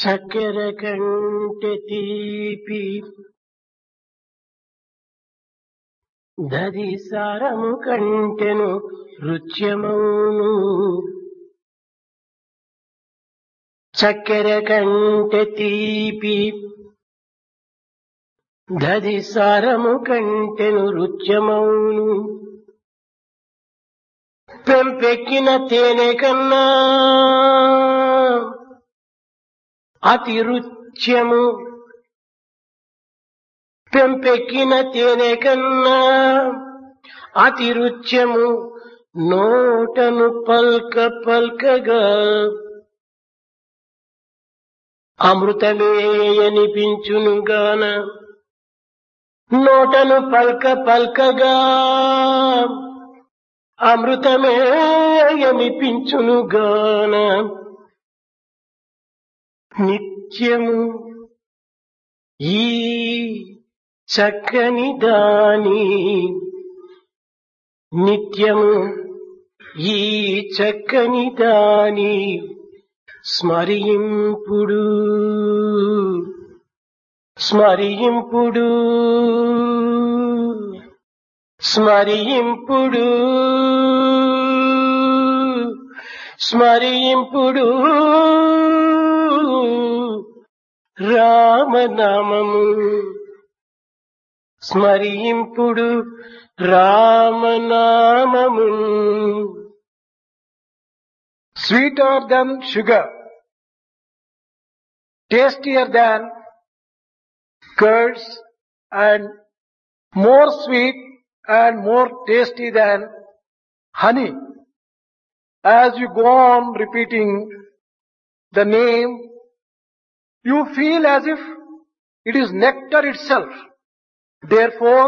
చక్కెర కంటే తీపి దది సారము కంటెను రుచ్యమౌను చక్కెర కంటే తీపి దది సారము కంటెను రుచ్యమౌను పెంపెక్కిన తేనె కన్నా అతి రుచ్యము పెంపెక్కిన తేనె కన్నా అతి రుచ్యము నోటను పల్క పల్కగా అమృతమే అనిపించునుగాన నోటను పల్క పల్కగా అమృతమే అనిపించునుగాన నిత్యము ఈ చక్కని దాని నిత్యము ఈ చక్కని దాని స్మరింపుడు స్మరింపుడు స్మరింపుడు స్మరింపుడు రామనామము స్మరింపుడు రామనామము sweeter than sugar, tastier than curds, and more sweet and more tasty than honey. As you go on repeating the name, you feel as if it is nectar itself. Therefore,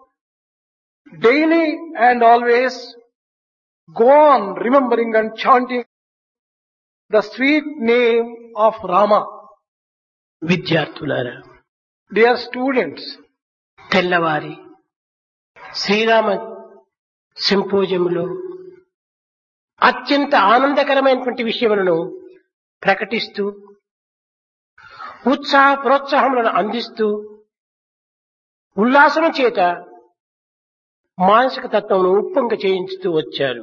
daily and always go on remembering and chanting the sweet name of Rama. విద్యార్థులారా Dear students, తెల్లవారి శ్రీరామ సింపోజములో అత్యంత ఆనందకరమైనటువంటి విషయములను ప్రకటిస్తూ ఉత్సాహ ప్రోత్సాహములను అందిస్తూ ఉల్లాసము చేత మానసిక తత్వమును ఉప్పొంగ చేయించుతూ వచ్చారు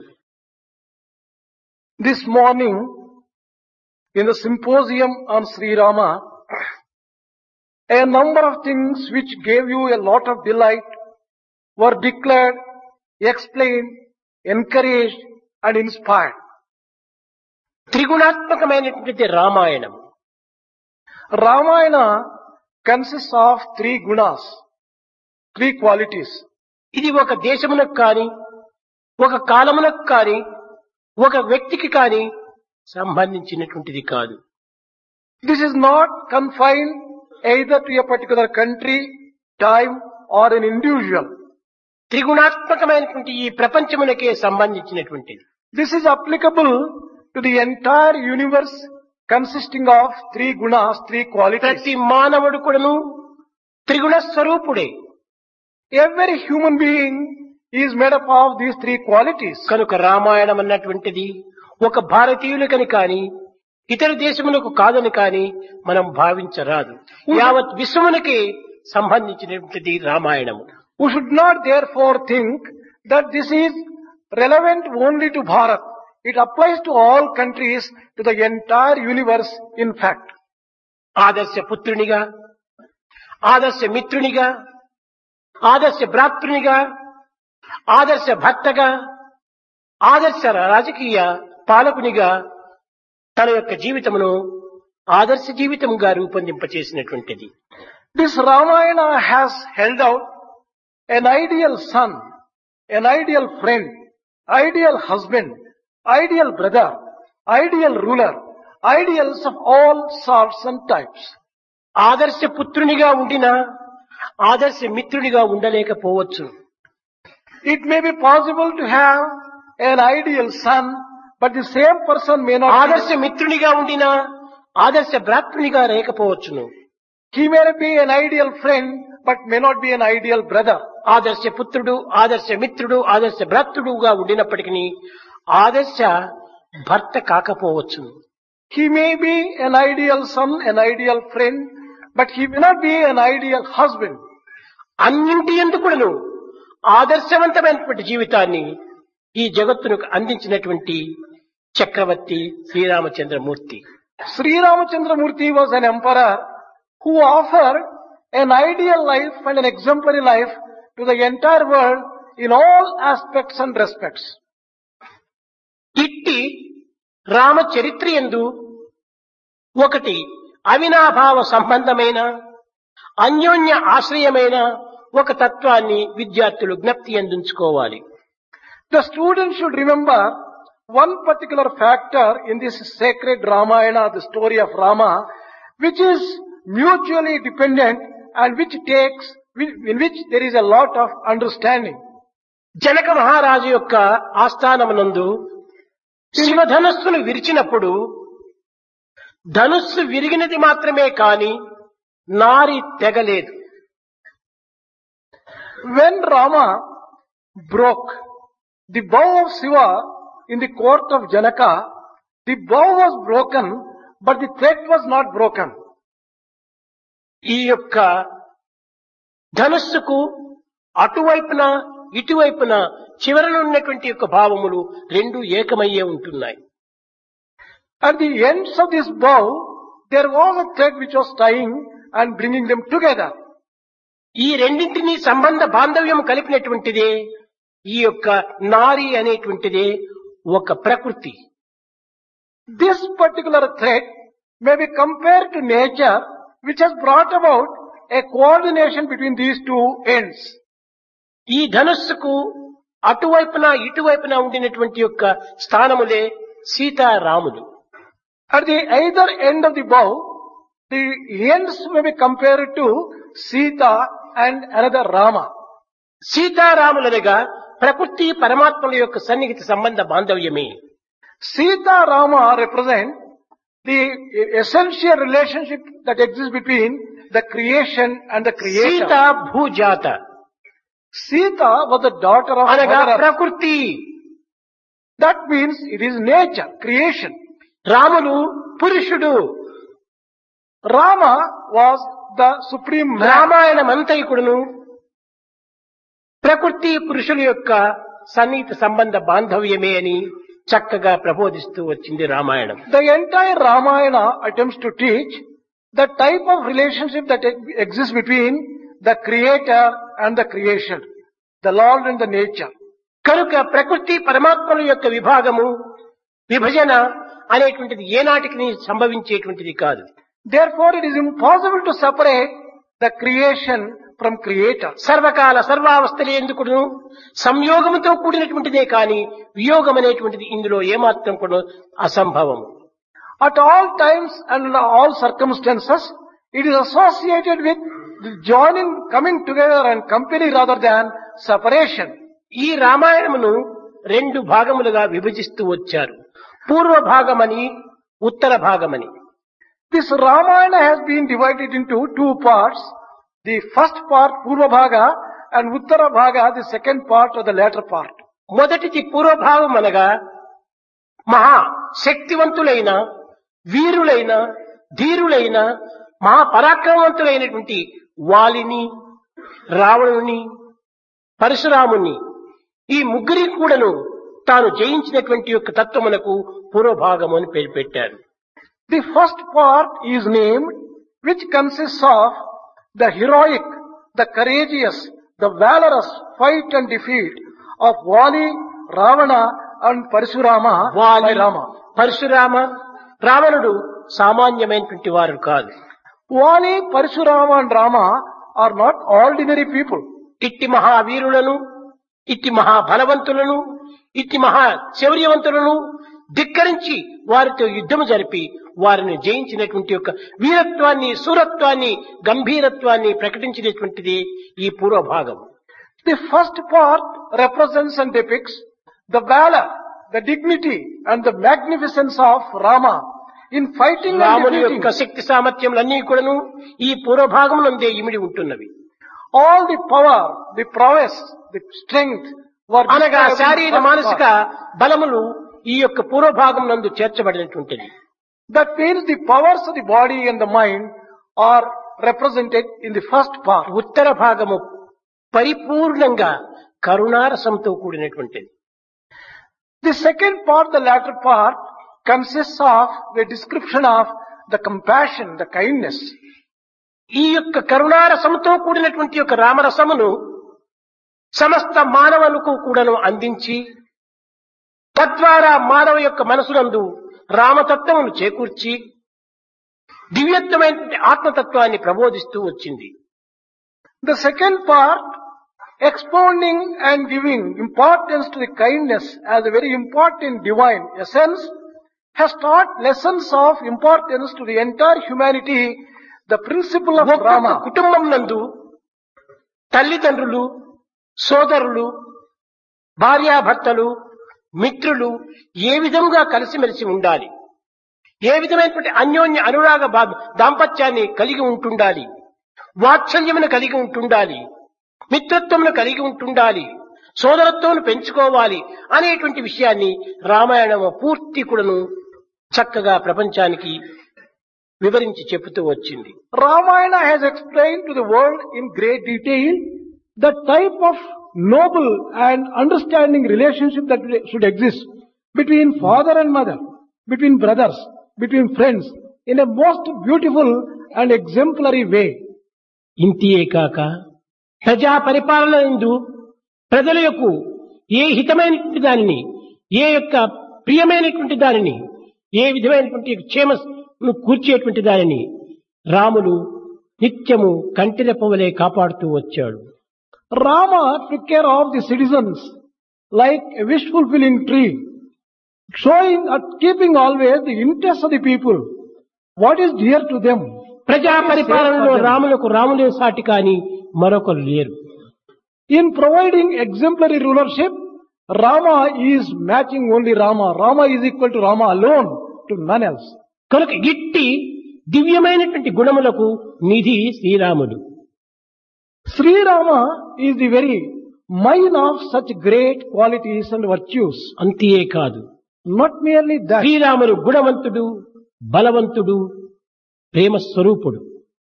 this morning in the symposium on Sri Rama, a number of things which gave you a lot of delight were declared, explained, encouraged and inspired. త్రిగుణాత్మకమైనటువంటి Ramayanam Ramayana consists of three gunas, three qualities. ఇది ఒక దేశమునకు కాని ఒక కాలమునకు కాని ఒక వ్యక్తికి కాని సంబంధించినటువంటిది కాదు This is not confined either to a particular country, time or an individual. త్రిగుణాత్మకమైనటువంటి ఈ ప్రపంచమునకే సంబంధించినటువంటిది This is applicable to the entire universe consisting of three gunas, three qualities. ప్రతి మానవుడు కూడాను త్రిగుణ స్వరూపుడే Every human being is made up of these three qualities. కనుక రామాయణం అన్నటువంటిది ఒక భారతీయులకని కాని ఇతర దేశములకు కాదని కాని మనం భావించరాదు యావత్ విశ్వమునకే సంబంధించినటువంటిది రామాయణము We should not therefore think that this is relevant only to Bharat. It applies to all countries, to the entire universe in fact. ఆదర్శ పుత్రునిగా ఆదర్శ మిత్రునిగా ఆదర్శ భ్రాతృనిగా ఆదర్శ భర్తగా ఆదర్శ రాజకీయ పాలకునిగా తన యొక్క జీవితమును ఆదర్శ జీవితంగా రూపొందింపచేసినటువంటిది This Ramayana has held out an ideal son, an ideal friend, ideal husband, ideal brother, ideal ruler, ideals of all sorts and types. ఆదర్శ పుత్రునిగా ఉండినా ఆదర్శ మిత్రునిగా ఉండలేకపోవచ్చు It may be possible to have an ideal son, but the same person may not ఆదర్శ మిత్రునిగా ఉండినా ఆదర్శ భ్రాతృనిగా లేకపోవచ్చును He may be an ideal friend, but may not be an ideal brother. ఆదర్శ పుత్రుడు ఆదర్శ మిత్రుడు ఆదర్శ భ్రాతృడుగా ఉండినప్పటికీ ఆదర్శ భర్త కాకపోవచ్చును He may be an ideal son, an ideal friend, but he may not be an ideal husband. అన్నింటి ఎందుకును ఆదర్శవంతమైనటువంటి జీవితాన్ని ఈ జగత్తునకు అందించినటువంటి చక్రవర్తి Sriramachandramurthy Sri Ramachandra Murthy was an emperor who offered an ideal life and an exemplary life to the entire world in all aspects and respects. ఇట్టి రామచరిత్ర ఎందు ఒకటి అవినాభావ సంబంధమైన అన్యోన్య ఆశ్రయమైన ఒక తత్వాన్ని విద్యార్థులు జ్ఞప్తి అందించుకోవాలి The students should remember one particular factor in this sacred Ramayana, the story of Rama, which is mutually dependent and which takes, in which there is a lot of understanding. Janaka మహారాజు యొక్క ఆస్థానమునందు శివధనుస్సును విరిచినప్పుడు ధనుస్సు విరిగినది మాత్రమే కాని నారి తెగలేదు When Rama broke the bow of Shiva in the court of Janaka, the bow was broken, but the thread was not broken. ఈ యొక్క ధనుస్సుకు అటువైపున ఇటువైపున చివరన ఉన్నటువంటి యొక్క భావములు రెండు ఏకమయ్యే ఉంటున్నాయి At the ends of this bow, there was a thread which was tying and bringing them together. ఈ రెండింటినీ సంబంధ బాంధవ్యం కలిపినటువంటిదే ఈ యొక్క నారి అనేటువంటిదే ఒక ప్రకృతి This particular thread may be compared to nature which has brought about a coordination between these two ends. ఈ ధనుస్సుకు అటువైపున ఇటువైపున ఉండినటువంటి యొక్క స్థానములే సీతారాములు At the either end of the bow, the ends may be compared to Sita and another Rama. సీతారాములనగా ప్రకృతి పరమాత్మల యొక్క సన్నిహిత సంబంధ బాంధవ్యమే Sita Rama represent the essential relationship that exists between the creation and the Sita creator. భూజాత Sita was the daughter of అనగా Mother Earth. ప్రకృతి That means it is nature, creation. Ramulu పురుషుడు Rama was the supreme man. Ramayanam అంతైకుడును ప్రకృతి పురుషుల యొక్క సన్నిహిత సంబంధ బాంధవ్యమే అని చక్కగా ప్రబోధిస్తూ వచ్చింది Ramayanam The entire Ramayana attempts to teach the type of relationship that e- exists between the creator and the creation, the Lord and the nature. కనుక ప్రకృతి పరమాత్మల యొక్క విభాగము విభజన అనేటువంటిది ఏనాటికి సంభవించేటువంటిది కాదు Therefore, it is impossible to separate the creation from creator. సర్వకాల సర్వావస్థలు ఎందుకును సంయోగముతో కూడినటువంటిదే కాని వియోగం అనేటువంటిది ఇందులో ఏమాత్రం కూడా అసంభవం At all times and under all circumstances, it is associated with the joining, coming together and company rather than separation. ఈ రామాయణమును రెండు భాగములుగా విభజిస్తూ వచ్చారు పూర్వ భాగమని ఉత్తర భాగమని This Ramayana has been divided into two parts. The first part, Purva Bhaga, and Uttara Bhaga, the second part or the latter part. మొదటిది పూర్వభాగం అనగా మహా శక్తివంతులైన వీరులైన ధీరులైన మహా పరాక్రమవంతులైనటువంటి వాలిని రావణుని పరశురాముని ఈ ముగ్గురి కూడాను తాను జయించినటువంటి యొక్క తత్వమునకు పూర్వభాగం అని పేరు పెట్టారు The first part is named, which consists of the heroic, the courageous, the valorous fight and defeat of Vali, Ravana and Parashurama వాలి by Rama. పరశురామ రావణుడు సామాన్యమైనటువంటి వారు కాదు Vali, Parashurama and Rama are not ordinary people. ఇట్టి మహావీరులను ఇట్టి మహాబలవంతులను ఇట్టి మహా శౌర్యవంతులను ధిక్కరించి వారితో యుద్ధము జరిపి వారిని జయించినటువంటి యొక్క వీరత్వాన్ని సూరత్వాన్ని గంభీరత్వాన్ని ప్రకటించినటువంటిది ఈ పూర్వభాగం The first part represents and depicts the valor, the dignity and the magnificence of Rama in fighting and రాముని defeating యొక్క శక్తి సామర్థ్యములన్నీ కూడాను ఈ పూర్వభాగం నందే ఇమిడి ఉంటున్నవి all the power, the prowess, the strength were అనగా described in శారీర first మానసిక part. బలములు ఈ యొక్క పూర్వభాగం నందు చేర్చబడినటువంటిది That means the powers of the body and the mind are represented in the first part. ఉత్తర భాగము పరిపూర్ణంగా కరుణారసంతో కూడినటువంటిది The second part, the latter part, consists of the description of the compassion, the kindness. ఈ యొక్క కరుణారసంతో కూడినటువంటి యొక్క రామరసమును సమస్త మానవులకు కూడాను అందించి తద్వారా మానవ యొక్క మనసునందు రామతత్వమును చేకూర్చి దివ్యత్వమైనటువంటి ఆత్మతత్వాన్ని ప్రబోధిస్తూ వచ్చింది The second part, expounding and giving importance to the kindness as a very important divine essence, has taught lessons of importance to the entire humanity, the principle of ఒక్కొక్క Rama. కుటుంబం నందు తల్లిదండ్రులు సోదరులు భార్యాభర్తలు మిత్రులు ఏ విధంగా కలిసిమెలిసి ఉండాలి ఏ విధమైనటువంటి అన్యోన్య అనురాగ భా- దాంపత్యాన్ని కలిగి ఉంటుండాలి వాత్సల్యమును కలిగి ఉంటుండాలి మిత్రత్వమును కలిగి ఉంటుండాలి సోదరత్వమును పెంచుకోవాలి అనేటువంటి విషయాన్ని రామాయణము పూర్తి కూడాను చక్కగా ప్రపంచానికి వివరించి చెబుతూ వచ్చింది Ramayana has explained to the world in great detail the type of noble and understanding relationship that should exist between father and mother, between brothers, between friends, in a most beautiful and exemplary way. ఇంతియే కాక ప్రజా పరిపాలన ఎందు ప్రజల యొక్క ఏ హితమైనటువంటి దానిని ఏ యొక్క ప్రియమైనటువంటి దానిని ఏ విధమైనటువంటి క్షేమను కూర్చేటువంటి దానిని రాములు నిత్యము కంటిరెప్పవలే కాపాడుతూ వచ్చాడు Rama took care of the citizens like a wish fulfilling tree, showing and keeping always the interests of the people, what is dear to them. ప్రజా పరిపాలనలో రాములకు రాములే సాటి కాని మరొకరు లేరు In providing exemplary rulership, Rama is matching only Rama. Rama is equal to Rama alone, to none else. కనుక గిట్టి దివ్యమైనటువంటి గుణములకు నిధి శ్రీరాముడు Sri Rama is the very mine of such great qualities and virtues. అంతే కాదు Not merely that. శ్రీరాముడు గుణవంతుడు బలవంతుడు ప్రేమ స్వరూపుడు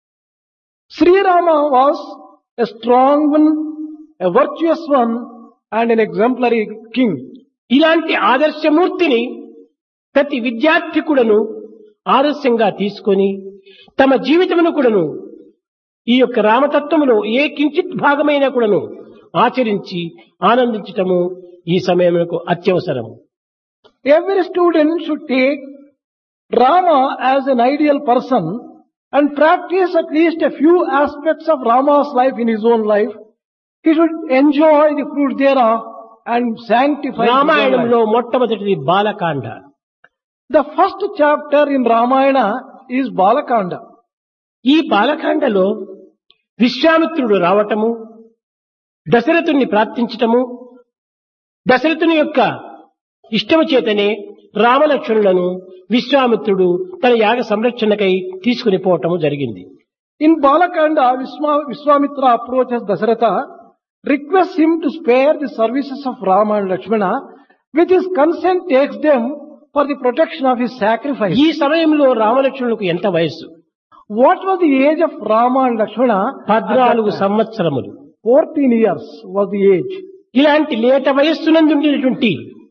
Sri Rama was a strong one, a virtuous one, and an exemplary king. ఇలాంటి ఆదర్శమూర్తిని ప్రతి విద్యార్థి కూడాను ఆదర్శంగా తీసుకొని తమ జీవితమును కూడాను ఈ యొక్క రామతత్వములో ఏ కించిత్ భాగమైనా కూడాను ఆచరించి ఆనందించటము ఈ సమయమునకు అత్యవసరము Every student should take Rama as an ideal person and practice at least a few aspects of Rama's life in his own life. He should enjoy the fruit thereof and sanctify his own రామాయణంలో life. మొట్టమొదటిది Bala Kanda The first chapter in Ramayana is Balakanda. ఈ బాలకాండలో విశ్వామిత్రుడు రావటము దశరథుణ్ణి ప్రార్థించటము దశరథుని యొక్క ఇష్టము చేతనే రామలక్ష్మణులను విశ్వామిత్రుడు తన యాగ సంరక్షణకై తీసుకుని పోవటము జరిగింది In Balakanda, Visma, Viswamitra approaches Dasaratha, requests him to spare the services of Rama and Lakshmana, with his consent takes them for the protection of his sacrifice. ఈ సమయంలో రామలక్ష్మణులకు ఎంత వయస్సు What was the age of Rama and Lakshmana? at that పద్నాలుగు time? సంవత్సరములు 14 years was the age. ఇలాంటి లేత వయస్సునందుండినటువంటి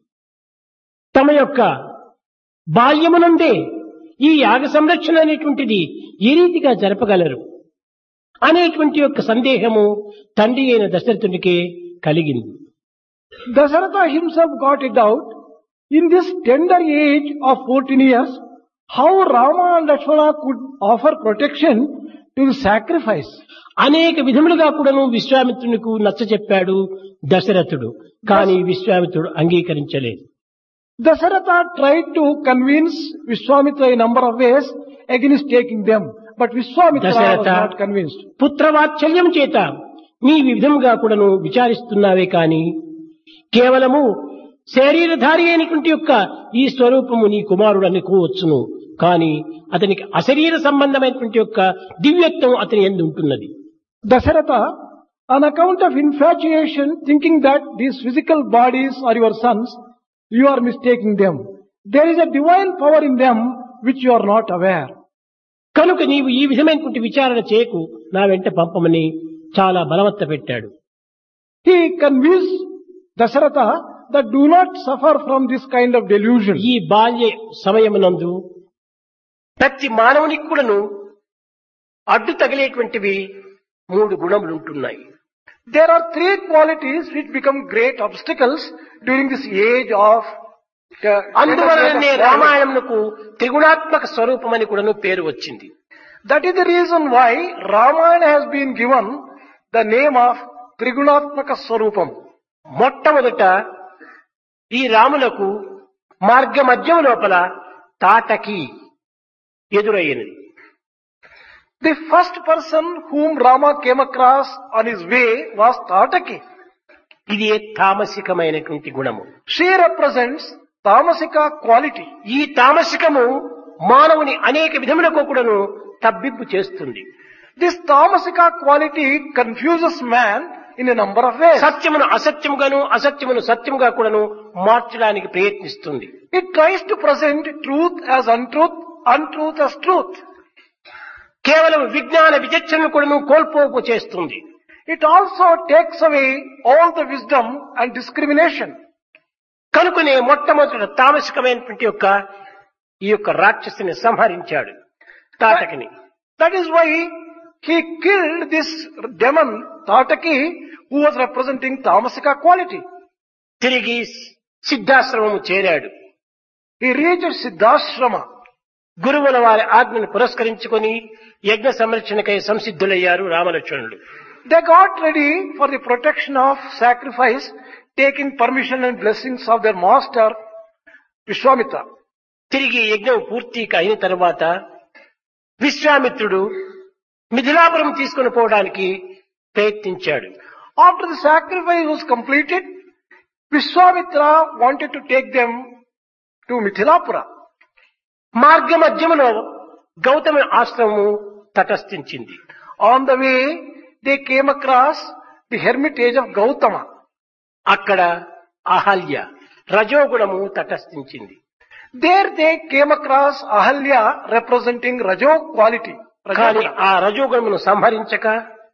తమ యొక్క బాల్యమునందే ఈ యాగ సంరక్షణ అనేటువంటిది ఏ రీతిగా జరపగలరు అనేటువంటి యొక్క సందేహము తండ్రి అయిన దశరథునికే కలిగింది Dasaratha himself got it out. In this tender age of 14 years, how Rama and Lakshmana could offer protection to the sacrifice. అనేక విధములుగా కూడాను విశ్వామిత్రునికి నచ్చ చెప్పాడు దశరథుడు కానీ విశ్వామిత్రుడు అంగీకరించలేదు Dasaratha tried to convince Vishwamitra in a number of ways against taking them. But Vishwamitra was Dasaratha- not convinced. పుత్రవాత్సల్యం చేత నీ విధముగా కూడాను విచారిస్తున్నావే కాని కేవలము శరీరధారి అయినటువంటి యొక్క ఈ స్వరూపము నీ కుమారుడు అనుకోవచ్చును కానీ అతనికి అశరీర సంబంధమైనటువంటి యొక్క దివ్యత్వం అతని ఎందు ఉంటున్నది Dasaratha, on account of infatuation, thinking that these physical bodies are your sons, you are mistaking them. There is a divine power in them which you are not aware. కనుక నీవు ఈ విధమైనటువంటి విచారణ చేయకు నా వెంట పంపమని చాలా బలవత్త పెట్టాడు He convinced Dasharatha that do not suffer from this kind of delusion. ఈ బాల్య సమయమునందు ప్రతి మానవునికి కూడాను అడ్డు తగిలేటువంటివి మూడు గుణములు ఉంటున్నాయి There are three qualities which become great obstacles during this age of uh, అందువలననే రామాయణమునకు త్రిగుణాత్మక స్వరూపమని కూడాను పేరు వచ్చింది That is the reason why Ramayana has been given the name of Trigunatmaka Swarupam. మొట్టమొదట ఈ రాములకు మార్గ మధ్యం లోపల తాటకి ఎదురయ్యినది The first person whom Rama came across on his way was Tataki. ఇది తామసికమైనటువంటి గుణము She represents Tamasika quality. ఈ తామసికము మానవుని అనేక విధములకు కూడాను తబ్బిబ్బు చేస్తుంది This Tamasika quality confuses man in a number of ways. సత్యమును అసత్యముగాను అసత్యమును సత్యముగా కూడాను మార్చడానికి ప్రయత్నిస్తుంది It tries to present truth as untruth, untruth as truth. కేవలం విజ్ఞాన విచక్షణను కూడాను కోల్పోపు చేస్తుంది It also takes away all the wisdom and discrimination. కనుకనే మొట్టమొదట తామసికమైనటువంటి యొక్క ఈ యొక్క రాక్షసిని సంహరించాడు తాటకిని That is why he killed this demon, Tataki, who was representing Tamasika quality. తిరిగి సిద్ధాశ్రమము చేరాడు He reached Siddhashrama. గురువుల వారి ఆజ్ఞను పురస్కరించుకొని యజ్ఞ సంరక్షణకై సంసిద్ధులయ్యారు రామలక్ష్మణుడు They got ready for the protection of sacrifice, taking permission and blessings of their master, Vishwamitra. తిరిగి యజ్ఞం పూర్తి అయిన తర్వాత విశ్వామిత్రుడు మిథిలాపురం తీసుకుని పోవడానికి ప్రయత్నించాడు After the sacrifice was completed, Vishwamitra wanted to take them to Mithilapura. మార్గ మధ్యములో Gautama ఆశ్రమము తటస్థించింది On the way, they came across the hermitage of Gautama. అక్కడ అహల్య రజోగుణము తటస్థించింది There they came across Ahalya representing Rajo quality. కానీ Rajoguna. ఆ రజోగుణమును సంహరించక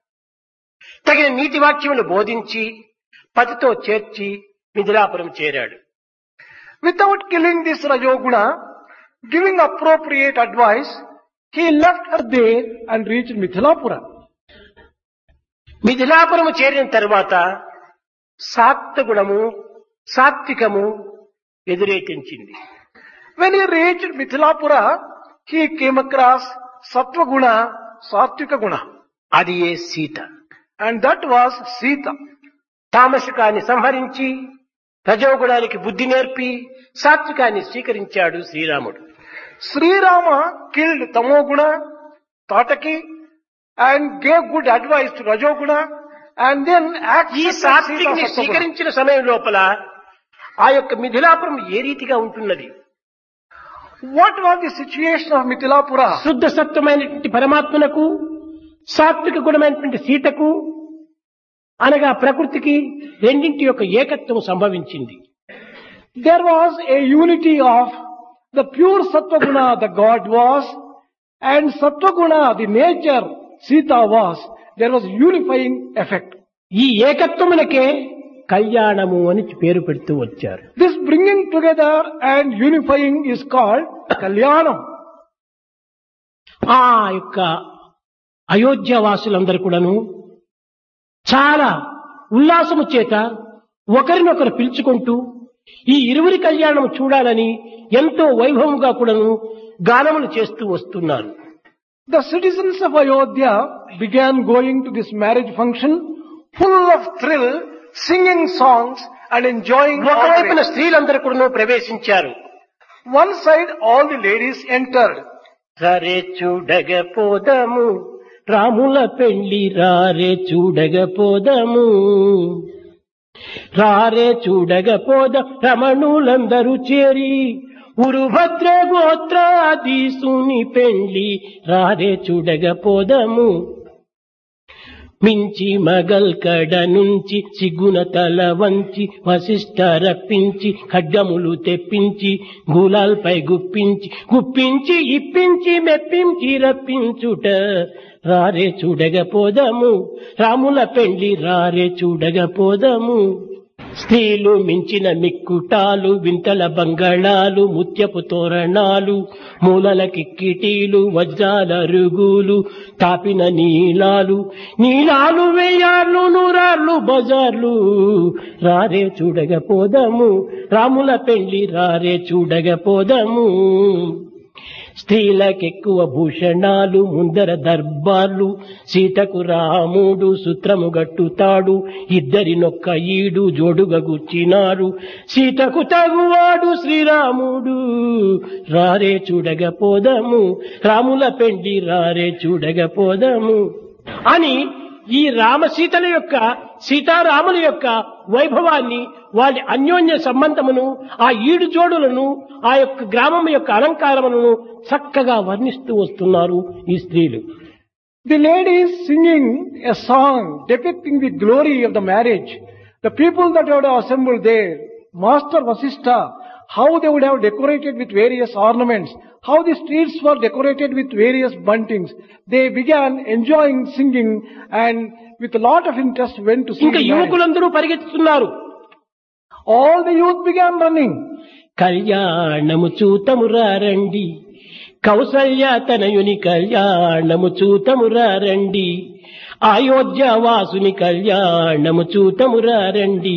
తగిన నీతి వాక్యములు బోధించి పతితో చేర్చి మిథిలాపురం చేరాడు Without killing this Rajoguna, giving appropriate advice, he left her there and reached Mithilapura. మిథిలాపురము చేరిన తర్వాత సాత్వగుణము సాత్వికము ఎదురేకించింది When he reached Mithilapura, he came across Sattva Satvika Guna. అది ఏ Sita And that was Sita. తామసికాన్ని సంహరించి రజోగుణానికి బుద్ధి నేర్పి సాత్వికాన్ని స్వీకరించాడు శ్రీరాముడు Sri Rama killed Tamoguna, Tataki, and gave good advice to Rajoguna, and then ఈ accepted సాత్వికని Sita Sattva Guna. స్వీకరించిన సమయం లోపల ఆ యొక్క మిథిలాపురం ఏ రీతిగా ఉంటున్నది What was the situation of Mithilapura? శుద్ధ సత్వమైనటువంటి పరమాత్మనకు సాత్విక గుణమైనటువంటి సీతకు అనగా ప్రకృతికి రెండింటి యొక్క ఏకత్వం సంభవించింది There was a unity of the pure Sattva the God was, and Sattva the nature, Sita was. There was unifying effect. ఈ ఏకత్వమునకే కళ్యాణము అని పేరు పెడుతూ వచ్చారు This bringing together and unifying is called Kalyanam. ఆ యొక్క అయోధ్య వాసులందరూ కూడాను చాలా ఉల్లాసము చేత ఒకరినొకరు పిలుచుకుంటూ ఈ ఇరువురి కళ్యాణం చూడాలని ఎంతో వైభవంగా కూడాను గానములు చేస్తూ వస్తున్నారు The citizens of Ayodhya began going to this marriage function full of thrill, singing songs and enjoying all ఒకవైపున the- స్త్రీలందరూ కూడాను ప్రవేశించారు One side all the ladies entered. రారే చూడగపోదము రాముల పెళ్లి రారే చూడగపోదము రారే చూడగపోద రమణులందరూ చేరి ఉరుభద్ర గోత్రాధీసుని పెళ్లి రారే చూడగపోదము మించి మగల్కడ నుంచి సిగ్గున తల వంచి వశిష్ట రప్పించి ఖడ్గములు తెప్పించి గులాల్పై గుప్పించి గుప్పించి ఇప్పించి మెప్పించి రప్పించుట రారే చూడగపోదము రాముల పెండ్లి రారే చూడగపోదము స్త్రీలు మించిన మిక్కుటాలు వింతల బంగళాలు ముత్యపు తోరణాలు మూలల కిక్కిటీలు వజ్రాల రుగులు తాపిన నీలాలు నీలాలు వేయార్లు నూరార్లు బజార్లు రారే చూడగపోదము రాముల పెళ్లి రారే చూడగపోదము స్త్రీలకెక్కువ భూషణాలు ముందర దర్బార్లు సీతకు రాముడు సూత్రము గట్టుతాడు ఇద్దరి నొక్క ఈడు జోడుగా గుచ్చినారు సీతకు తగువాడు శ్రీరాముడు రారే చూడగపోదము రాముల పెండి రారే చూడగపోదము అని ఈ రామసీతల యొక్క సీతారాముల యొక్క వైభవాన్ని వారి అన్యోన్య సంబంధమును ఆ ఈడు జోడులను ఆ యొక్క గ్రామం యొక్క అలంకారములను చక్కగా వర్ణిస్తూ వస్తున్నారు ఈ స్త్రీలు The ladies singing a song depicting the glory of the marriage. The people that would have assembled there, Master Vasistha, how they would have decorated with various ornaments, how the streets were decorated with various buntings. They began enjoying singing and with a lot of interest went to see ఇంకా the marriage. యువకులందరూ పరిగెత్తుతున్నారు All the youth began running. కళ్యాణము చూతమురారండి కౌసల్య తనయుని కళ్యాణము చూతమురారండి అయోధ్య వాసుని కళ్యాణము చూతమురారండి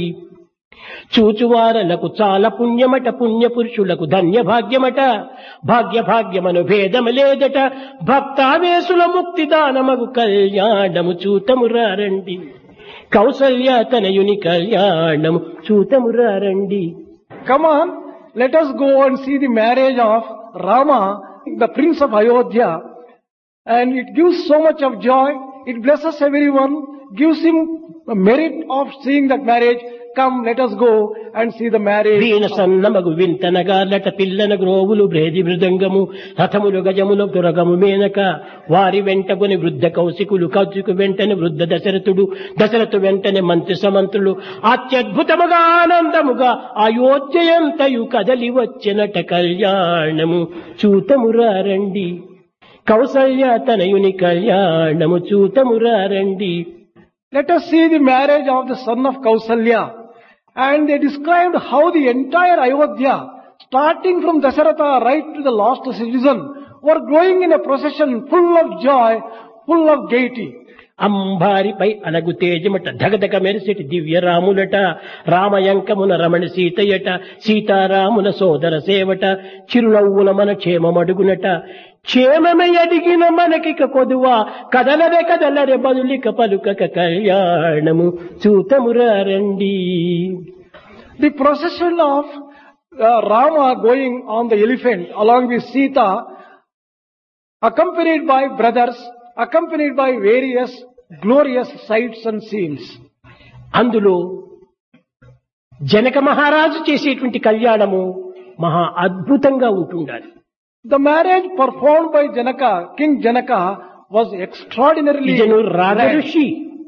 చూచువారలకు చాలా పుణ్యమట పుణ్య పురుషులకు ధన్య భాగ్యమట భాగ్య భాగ్యమను భేదము లేదట భక్తావేశుల ముక్తి దానమగు కళ్యాణము చూతమురారండి కౌసల్య తనయుని కళ్యాణము చూతమురారండి Come on, let us go and see the marriage of Rama, the prince of Ayodhya. And it gives so much of joy. It blesses everyone, gives him a merit of seeing that marriage. Come, let us go and see the marriage. వీణ సన్నమగు వింతనగార్లట పిల్లన గ్రోవులు భేది మృదంగము రథములు గజములు దురగము మేనక వారి వెంటకొని వృద్ధ కౌశికులు కౌశికు వెంటనే వృద్ధ దశరథుడు దశరథు వెంటనే మంత్రి సమంతులు అత్యద్భుతముగా ఆనందముగా అయోధ్యయంతయు కదలి వచ్చినట కళ్యాణము చూతమురారండి కౌసల్య తనయుని కళ్యాణము చూతమురారండి Let us see the marriage of the son of Kausalya. And they described how the entire Ayodhya, starting from Dasaratha right to the last citizen, were going in a procession full of joy, full of gaiety. అంబారిపై అలగు తేజమట ధగధగ మెరిసెటి దివ్య రాములట రామయంకమున రమణ సీతయ్యట సీతారాముల సోదర సేవట చిరునవ్వుల మన క్షేమమడుగునట క్షేమమే అడిగిన మనకిక కొదువా కదలరే కదలరే బదులిక పలుకక కళ్యాణము చూతమురారండి The procession of uh, Rama going on the elephant along with Sita, accompanied by brothers, accompanied by various glorious sights and scenes. అందులో జనక మహారాజు చేసేటువంటి కళ్యాణము మహా అద్భుతంగా ఉంటుండాలి The marriage performed by Janaka, King Janaka, was extraordinarily ఇతను grand. రాజఋషి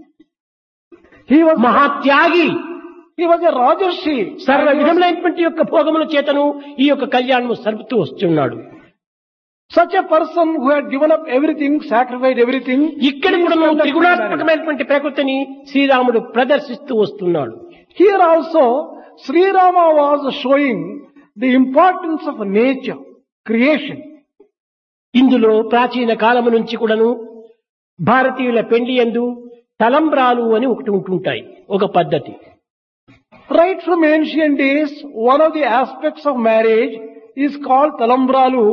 He was మహాత్యాగి he was a Rajarshi. సర్వ And he was విధములైనటువంటి యొక్క భోగముల చేతను ఈ యొక్క కళ్యాణము సరుపుతూ వస్తున్నాడు Such a person who had given up everything, sacrificed everything. ఇక్కడ he కూడా spent that marriage. త్రిగుణాత్మకమైనటువంటి ప్రకృతిని శ్రీరాముడు ప్రదర్శిస్తూ వస్తున్నాడు Here also, Sri Rama was showing the importance of nature, creation. ఇందులో ప్రాచీన కాలము నుంచి కూడాను భారతీయుల పెండ్లి ఎందు తలంబ్రాలు అని ఒకటి ఉంటుంటాయి ఒక పద్ధతి Right from ancient days, one of the aspects of marriage is called talambralu.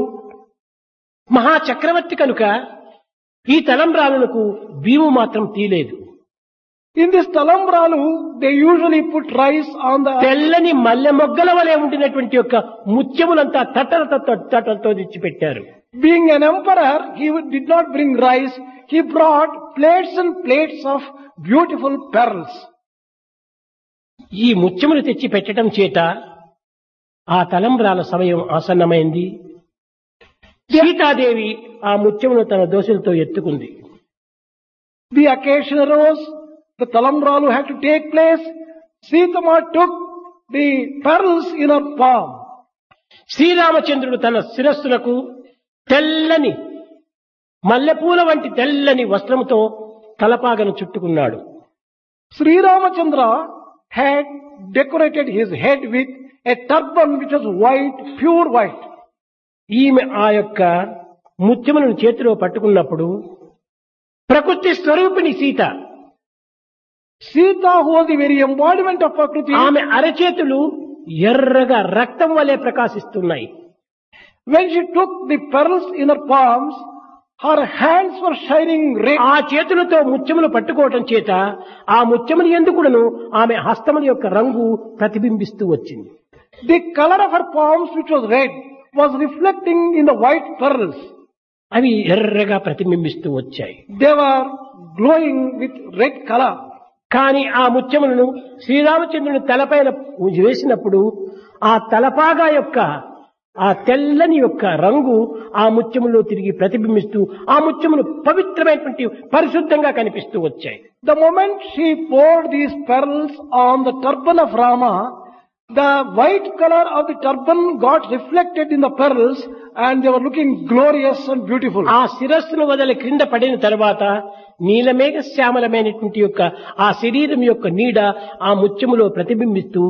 మహా చక్రవర్తి కనుక ఈ తలంబ్రాలకు భీము మాత్రం తీలేదు In this talambralu, they usually put rice on the తెల్లని మల్లె మొగ్గల వలె ఉండినటువంటి యొక్క ముత్యములంతా తట్టలతో తట్టలతో తెచ్చిపెట్టారు Being an emperor, he did not bring rice. He brought plates and plates of beautiful pearls. ఈ ముత్యములు తెచ్చి పెట్టడం చేత ఆ తలంబ్రాల సమయం ఆసన్నమైంది సీతాదేవి ఆ ముత్యమును తన దోశలతో ఎత్తుకుంది The occasion arose, the talambralu had to take place. Sitama took the pearls in her palm. శ్రీరామచంద్రుడు తన శిరస్సులకు తెల్లని మల్లెపూల వంటి తెల్లని వస్త్రముతో తలపాగను చుట్టుకున్నాడు Sri Ramachandra had decorated his head with a turban which was white, pure white. ఈమె ఆ యొక్క ముత్యములను చేతిలో పట్టుకున్నప్పుడు ప్రకృతి స్వరూపిణి Sita Sita, who was the very embodiment of Prakriti, ఆమె అరచేతులు ఎర్రగా రక్తం వలె ప్రకాశిస్తున్నాయి when she took the pearls in her palms, her hands were shining red. ఆ చేతులతో ముత్యములు పట్టుకోవటం చేత ఆ ముత్యములు ఎందుకును ఆమె హస్తముల యొక్క రంగు ప్రతిబింబిస్తూ వచ్చింది The color of her palms, which was red, was reflecting in the white pearls. అవి ఎర్రగా ప్రతిబింబిస్తూ వచ్చాయి They were glowing with red color. కానీ ఆ ముత్యములను శ్రీరామచంద్రుని తలపైన వేసినప్పుడు ఆ తలపాగా యొక్క ఆ తెల్లని యొక్క రంగు ఆ ముత్యములో తిరిగి ప్రతిబింబిస్తూ ఆ ముత్యములు పవిత్రమైనటువంటి పరిశుద్ధంగా కనిపిస్తూ వచ్చాయి The moment she poured these pearls on the turban of Rama, the white color of the turban got reflected in the pearls and they were looking glorious and beautiful. ఆ శిరస్సును వదిలి క్రింద పడిన తర్వాత నీలమేఘ శ్యామలమైనటువంటి యొక్క ఆ శరీరం యొక్క నీడ ఆ ముత్యములో ప్రతిబింబిస్తూ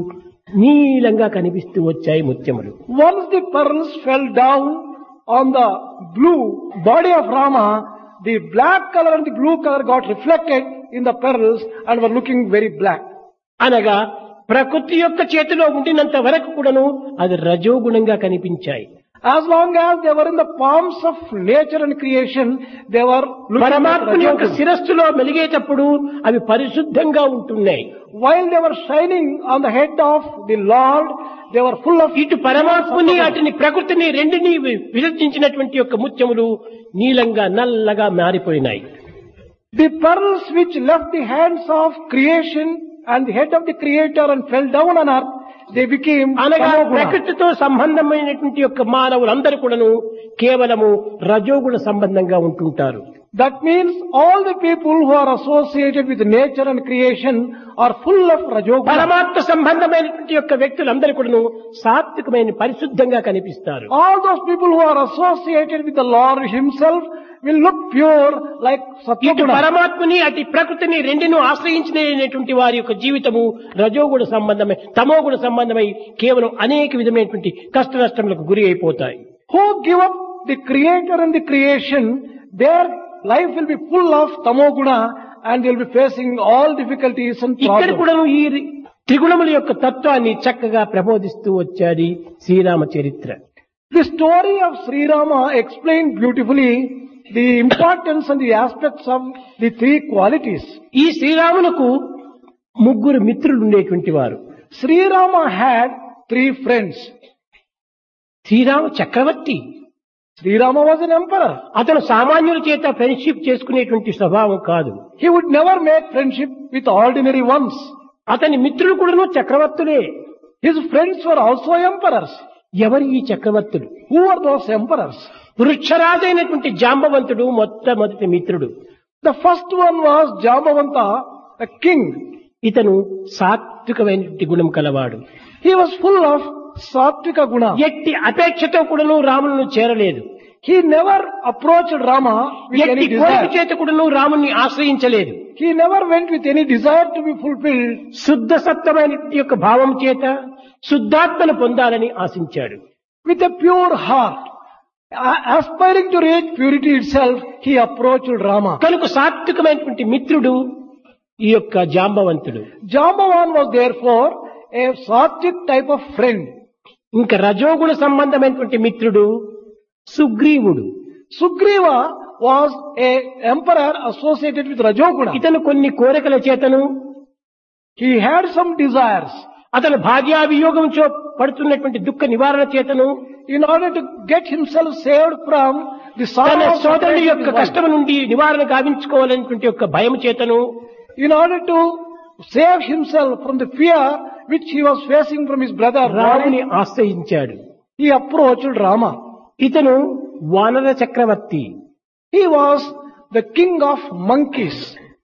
నీలంగా కనిపిస్తూ వచ్చాయి ముత్యములు Once the pearls fell down on the blue body of Rama, the black color and the blue color got reflected in the pearls and were looking very black. అనగా ప్రకృతి యొక్క చేతిలో ఉండినంత వరకు కూడాను అది రజోగుణంగా కనిపించాయి As long as they were in the palms of nature and creation, they were looking like పరమాత్మని యొక్క Rajogun. శిరస్సులో మెలిగేటప్పుడు అవి పరిశుద్ధంగా ఉంటున్నాయి While they were shining on the head of the Lord, they were full of ఇటు పరమాత్మని అటుని ప్రకృతిని రెండిని వి- విసర్జించినటువంటి యొక్క ముత్యములు నీలంగా నల్లగా మారిపోయినాయి The pearls which left the hands of creation and the head of the creator and fell down on earth, they became అనగా tamoguna. ప్రకృతితో సంబంధమైనటువంటి యొక్క మానవులందరూ కూడాను కేవలము రజోగుణ సంబంధంగా ఉంటుంటారు That means all the people who are associated with nature and creation are full of rajoguna. పరమాత్మ సంబంధమైనటువంటి యొక్క వ్యక్తులందరూ కూడాను సాత్వికమైన పరిశుద్ధంగా కనిపిస్తారు All those people who are associated with the Lord himself will look pure like ఇటు Satyaguna. పరమాత్మని అటు ప్రకృతిని రెండును ఆశ్రయించినటువంటి వారి యొక్క జీవితము రజోగుణ సంబంధమై తమోగుణ సంబంధమై కేవలం అనేక విధమైనటువంటి కష్ట నష్టములకు గురి అయిపోతాయి Who give up the creator and the creation, their life will be full of tamoguna and they will be facing all difficulties and ఇక్కడ problems. కూడా ఈ త్రిగుణముల యొక్క తత్వాన్ని చక్కగా ప్రబోధిస్తూ వచ్చాది శ్రీరామ చరిత్ర The story of Sri Rama explained beautifully the importance and the aspects of the three qualities. ఈ శ్రీరామునకు ముగ్గురు మిత్రులు ఉండేటువంటి వారు Sri Rama had three friends. Srirama Chakravarthi Sri Rama was an emperor. అతను సామాన్యుల చేత ఫ్రెండ్షిప్ చేసుకునేటువంటి స్వభావం కాదు He would never make friendship with ordinary ones. అతని మిత్రులు కూడాను చక్రవర్తులే His friends were also emperors. ఎవరు ఈ చక్రవర్తులు Who were those emperors? వృక్షరాజైనటువంటి జాంబవంతుడు మొట్టమొదటి మిత్రుడు The first one was Jambavanta, a king. ఇతను సాత్వికమైనటువంటి గుణం కలవాడు He was full of Sattvika guna. ఎట్టి అపేక్షతో కూడాను రాములను చేరలేదు He never approached Rama with ఎట్టి any కోరిక desire. చేత కూడాను రాముని ఆశ్రయించలేదు He never went with any desire to be fulfilled. శుద్ధ సత్వమైనటువంటి యొక్క భావం చేత శుద్ధాత్మను పొందాలని ఆశించాడు With a pure heart, a- aspiring to reach purity itself, he approached Rama. కనుక సాత్వికమైనటువంటి మిత్రుడు ఈ యొక్క జాంబవంతుడు Jambavan was therefore a Sattvic type of friend. ఇంకా రజోగుణ సంబంధమైనటువంటి మిత్రుడు సుగ్రీవుడు Sugriva was a emperor associated with Rajoguna. ఇతను కొన్ని కోరికల చేతను He had some desires. అతను భార్యావియోగంతో పడుతున్నటువంటి దుఃఖ నివారణ చేతను In order to get himself saved from the తన sorrow of సోదరుడి separation యొక్క with wife. కష్టం నుండి నివారణ గావించుకోవాలనేటువంటి యొక్క భయం చేతను in order to save himself from the fear which he was facing from his brother రాముని Ram, ఆశ్రయించాడు he approached Rama. ఇతను వానర చక్రవర్తి He was the king of monkeys.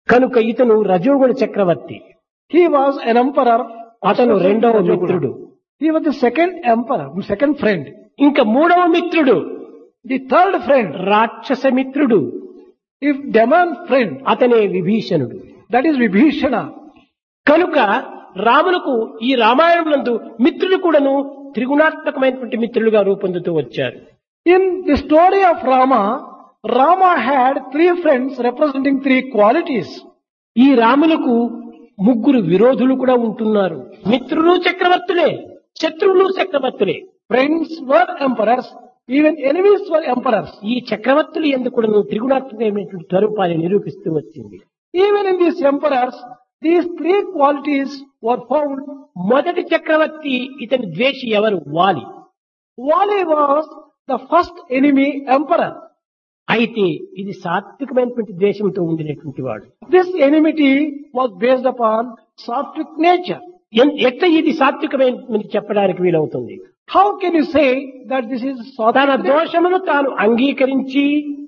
కనుక ఇతను రజోగుణ చక్రవర్తి He was an emperor. అతను రెండవ Rajoguna. మిత్రుడు He was the second emperor, second friend. ఇంకా మూడవ మిత్రుడు The third friend, రాక్షస మిత్రుడు if demon friend, అతనే విభీషణుడు that is Vibhishana. కనుక రాములకు ఈ రామాయణం నందు మిత్రులు కూడాను త్రిగుణాత్మకమైనటువంటి మిత్రులుగా రూపొందుతూ వచ్చారు In the story of Rama, Rama had three friends representing three qualities. ఈ రాములకు ముగ్గురు విరోధులు కూడా ఉంటున్నారు మిత్రులు చక్రవర్తులే శత్రువులు చక్రవర్తులే Friends were emperors, even enemies were emperors. ఈ చక్రవర్తులు ఎందుకు కూడా త్రిగుణాత్మకమైనటువంటి స్వరూపాన్ని నిరూపిస్తూ వచ్చింది Even in these emperors, these three qualities were found. మొదటి చక్రవర్తి ఇతని ద్వేషి ఎవరు వాలి Wali was the first enemy emperor. అయితే ఇది సాత్వికమైనటువంటి ద్వేషంతో ఉండినటువంటి వాడు This enmity was based upon sattvic nature. ఎన్- ఎట్లా ఇది సాత్వికమైన చెప్పడానికి వీలవుతుంది How can you say that this is తన sattvic nature? దోషమును తాను అంగీకరించి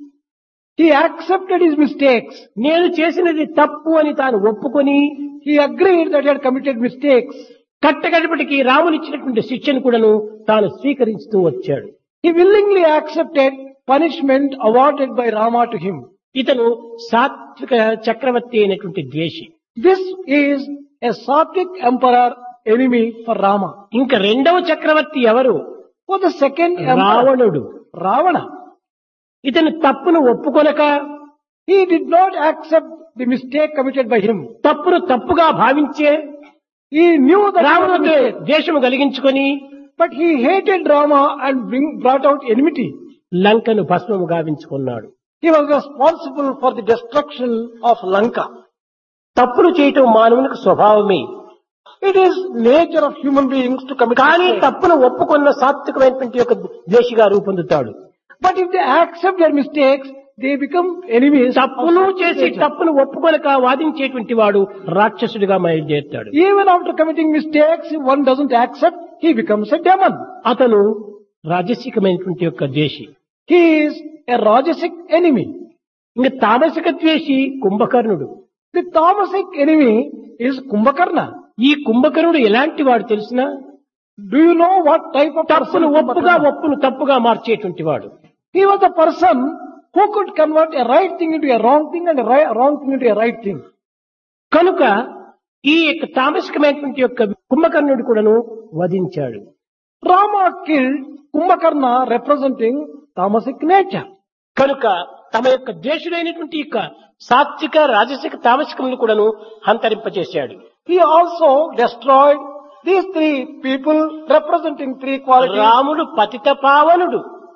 He accepted his mistakes. నేను చేసినది తప్పు అని తాను ఒప్పుకొని He agreed that he had committed mistakes. కట్టగడపటికి Ramulu ఇచ్చినటువంటి శిక్షను కూడాను తాను స్వీకరిస్తూ వచ్చాడు He willingly accepted punishment awarded by Rama to him. ఇతను సాత్విక చక్రవర్తి అయినటువంటి ద్వేషి This is a sattvic emperor enemy for Rama. ఇంకా రెండవ చక్రవర్తి ఎవరు For the second emperor, రావణుడు Ravana, ఇతను తప్పును ఒప్పుకొనక he did not accept the mistake committed by him. తప్పును తప్పుగా భావించే He knew that he was a రావణుడితో mistake, ద్వేషము కలిగించుకొని but he hated Rama and bring, brought out enmity. లంకను భస్మము గావించుకున్నాడు He was responsible for the destruction of Lanka. తప్పులు చేయటం మానవునికి స్వభావమే It is nature of human beings to commit కానీ mistakes. తప్పును ఒప్పుకున్న సాత్వికమైనటువంటి యొక్క ద్వేషిగా రూపొందుతాడు But if they accept their mistakes, they become enemies. of తప్పును sattvic చేసి nature. తప్పును ఒప్పుకొనక వాదించేటువంటి వాడు రాక్షసుడిగా మైలుదేరుతాడు Even after committing mistakes, if one doesn't accept, he becomes a demon. అతను రాజసికమైనటువంటి యొక్క ద్వేషి He is a Rajasic enemy. ఇంకా తామసిక ద్వేషి కుంభకర్ణుడు The Tamasic enemy is Kumbhakarna. ఈ కుంభకర్ణుడు ఎలాంటి వాడు తెలిసిన Do you know what type of person తప్పును ఒప్పుగా Kumbhakarna? ఒప్పును తప్పుగా మార్చేటువంటి వాడు He was a person who could convert a right thing into a wrong thing and a ri- wrong thing into a right thing. కనుక ఈ యొక్క తామసికమైనటువంటి యొక్క కుంభకర్ణుడు కూడాను వధించాడు Rama killed Kumbhakarna representing Tamasic nature. కనుక తమ యొక్క ద్వేషుడైనటువంటి యొక్క సాత్విక రాజసిక తామసికములను కూడాను హంతరింపజేశాడు He also destroyed these three people representing three qualities. రాముడు పతిత పావనుడు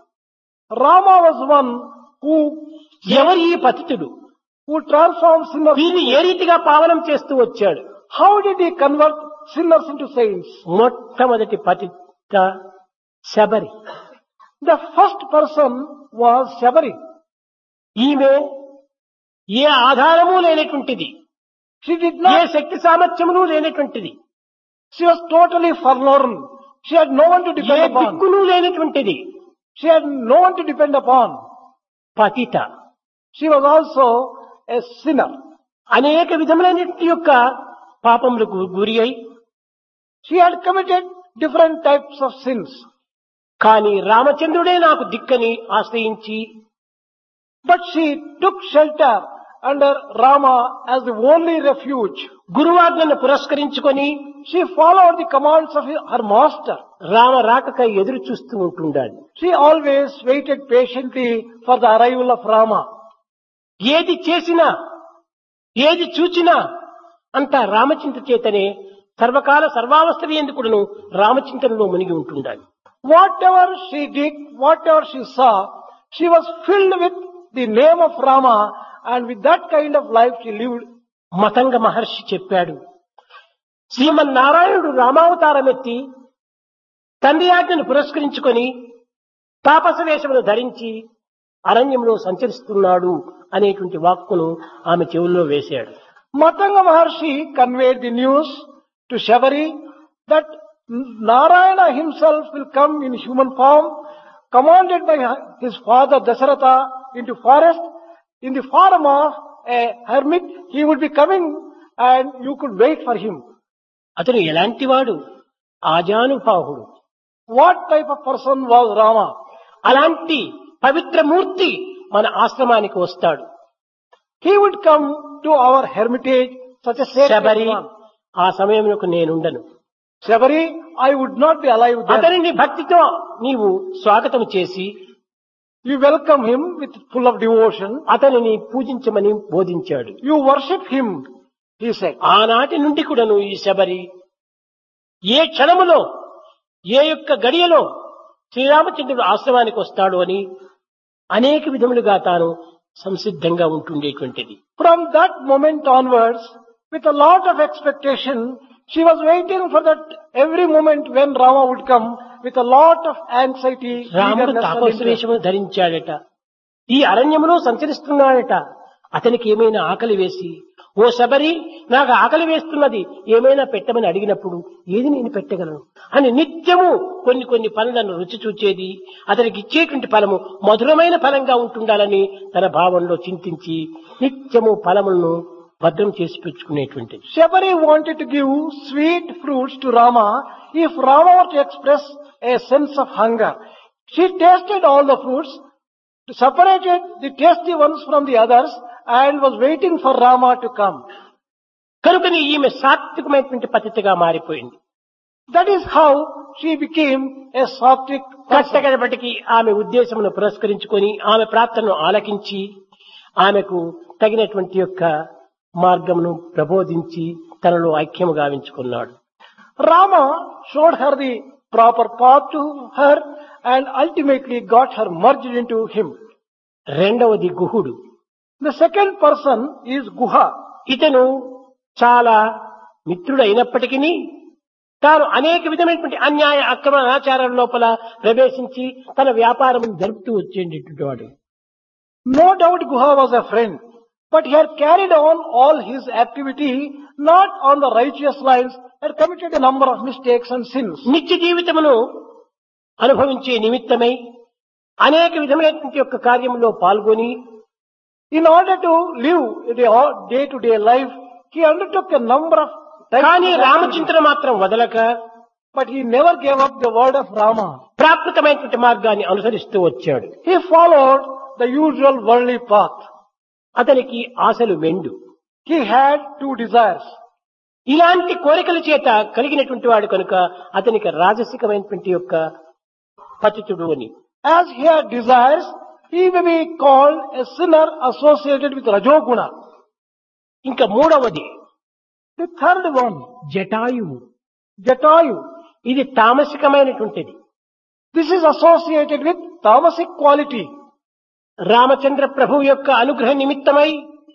Rama was one who, ఎవరు ఈ పతితుడు who transformed sinners. వీరిని ఏ రీతిగా పావనం చేస్తూ వచ్చాడు How did he convert sinners into saints? మొట్టమొదటి పతిత Sabari The first person was Shabari. ఈమె ఏ ఆధారము లేనటువంటిది She did ఏ not, శక్తి సామర్థ్యములు లేనటువంటిది she was totally forlorn. She had no one to A depend upon. దిక్కులు లేనటువంటిది She had no one to depend upon. పతిత She was also a sinner. అనేక విధములైనటువంటి యొక్క పాపములకు గురి అయి She had committed different types of sins. కానీ రామచంద్రుడే నాకు దిక్కని ఆశ్రయించి But she took shelter under Rama as the only refuge. గురువాజ్ఞను పురస్కరించుకొని She followed the commands of her master. Rama రాకకై ఎదురు చూస్తూ ఉంటుండాలి She always waited patiently for the arrival of Rama. ఏది చేసినా ఏది చూచినా అంతా రామచింత చేతనే సర్వకాల సర్వావస్థలు ఎందుకును రామచింతనలో మునిగి ఉంటుండాలి Whatever she did, whatever she saw, she was filled with the name of Rama and with that kind of life she lived. Matanga మహర్షి చెప్పాడు శ్రీమన్నారాయణుడు రామావతారమెత్తి తండ్రి ఆజ్ఞను పురస్కరించుకొని తాపస వేషమును ధరించి అరణ్యంలో సంచరిస్తున్నాడు అనేటువంటి వాక్కును ఆమె చెవుల్లో వేశాడు Matanga Maharshi conveyed the news to Shabari that Narayana himself will come in human form, commanded by his father Dasharatha into forest in the form of a hermit, he would be coming and you could wait for him. అతను ఎలాంటి వాడు ఆజానుభావుడు What type of person was Rama? అలాంటి పవిత్ర మూర్తి మన ఆశ్రమానికి వస్తాడు He would come to our hermitage, such a sacred Sabari one. ఆ సమయంలో నేనుండను Shabari, I would not be alive then. అతనిని భక్తితో నీవు స్వాగతం చేసి You welcome him with full of devotion. అతనిని పూజించమని బోధించాడు You worship him, he said. ఆనాటి నుండి కూడాను ఈ శబరి ఏ క్షణములో ఏ యొక్క గడియలో శ్రీరామచంద్రుడు ఆశ్రమానికి వస్తాడు అని అనేక విధములుగా తాను సంసిద్ధంగా ఉంటుండేటువంటిది From that moment onwards, with a lot of expectation, she was waiting for that every moment when Rama would come with a lot of anxiety, రాముడు eagerness and తాపస interest. వేషము ధరించాడట ఈ అరణ్యములో సంచరిస్తున్నాడట అతనికి ఏమైనా ఆకలి వేసి ఓ శబరి నాకు ఆకలి వేస్తున్నది ఏమైనా పెట్టమని అడిగినప్పుడు ఏది నేను పెట్టగలను అని నిత్యము కొన్ని కొన్ని పనులను రుచి చూచేది అతనికి ఇచ్చేటువంటి ఫలము మధురమైన ఫలంగా ఉంటుండాలని తన భావంలో చింతించి నిత్యము ఫలములను భద్రం చేసి పెంచుకునేటువంటిది Shabari wanted to give sweet fruits to Rama if Rama were to express a sense of hunger. She tasted all the fruits, separated the tasty ones from the others and was waiting for Rama to come. కనుకని ఈమె సాత్వికమైనటువంటి పద్ధతిగా మారిపోయింది That is how she became a Sattvic person. కష్టగడపటికి ఆమె ఉద్దేశమును పురస్కరించుకొని ఆమె ప్రార్థనను ఆలకించి ఆమెకు తగినటువంటి యొక్క మార్గమును ప్రబోధించి తనలో ఐక్యము గావించుకున్నాడు Rama showed her the proper path to her and ultimately got her merged into him. రెండవది గుహుడు The second person is Guha. ఇతను చాలా మిత్రుడు అయినప్పటికీ తాను అనేక విధమైనటువంటి అన్యాయ అక్రమ అనాచారం లోపల ప్రవేశించి తన వ్యాపారం జరుపుతూ వచ్చేటటువంటి వాడు No doubt Guha was a friend, but he had carried on all his activity not on the righteous lines, had committed a number of mistakes and sins. నిత్య జీవితమును అనుభవించే నిమిత్తమై అనేక విధమైనటువంటి యొక్క కార్యములో పాల్గొని In order to live the day-to-day life, he undertook a number of types కానీ of activities, రామచింతన మాత్రం వదలక but he never gave up the word of Rama. ప్రాకృతమైనటువంటి మార్గాన్ని అనుసరిస్తూ వచ్చాడు He followed the usual worldly path. అతనికి ఆశలు మెండు He had two desires. ఇలాంటి కోరికల చేత కలిగినటువంటి వాడు కనుక అతనికి రాజసికమైనటువంటి యొక్క పతితుడు అని As he had desires, he may be called a sinner associated with Rajoguna. ఇంకా మూడవది The third one, Jatayu Jatayu. ఇది తామసికమైనటువంటిది This is associated with tamasic quality. Ramachandra ప్రభు యొక్క అనుగ్రహ నిమిత్తమై